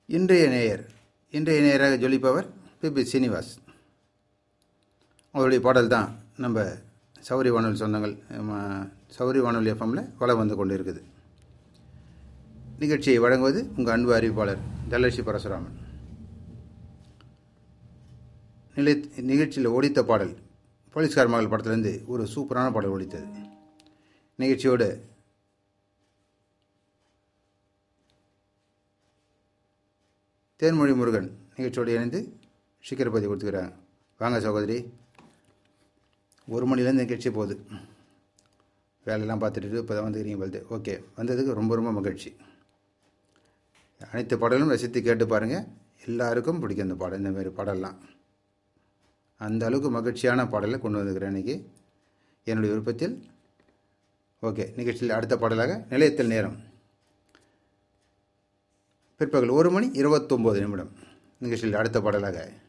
இன்றைய நேயர் இன்றைய நேயராக ஜொலிப்பவர் பிபி சீனிவாஸ் அவருடைய பாடல் தான் நம்ம சௌரி வானொலி சொந்தங்கள் ம, சௌரி வானொலி எஃப்எம்மில் வளம் வந்து கொண்டு இருக்குது நிகழ்ச்சியை வழங்குவது உங்கள் அன்பு அறிவிப்பாளர் தலட்சி பரசுராமன் நிலை நிகழ்ச்சியில் ஒடித்த பாடல் போலீஸ்கார் மகள் படத்திலேருந்து ஒரு சூப்பரான பாடல் ஒடித்தது நிகழ்ச்சியோடு தேன்மொழி முருகன் நிகழ்ச்சியோடு இணைந்து சிக்கரப்பதி கொடுத்துக்கிறாங்க வாங்க சகோதரி ஒரு மணிலேருந்து நிகழ்ச்சி போகுது வேலையெல்லாம் பார்த்துட்டு இப்போ தான் வந்துக்கிறீங்க பல்து ஓகே வந்ததுக்கு ரொம்ப ரொம்ப மகிழ்ச்சி அனைத்து பாடலும் ரசித்து கேட்டு பாருங்கள் எல்லாருக்கும் பிடிக்கும் இந்த பாடல் இந்த மாதிரி பாடல்லாம் அந்த அளவுக்கு மகிழ்ச்சியான பாடலை கொண்டு வந்துக்கிறேன் இன்றைக்கி என்னுடைய விருப்பத்தில் ஓகே நிகழ்ச்சியில் அடுத்த பாடலாக நிலையத்தில் நேரம் பிற்பகல் ஒரு மணி இருபத்தொம்போது நிமிடம் நிகழ்ச்சியில் அடுத்த பாடலாக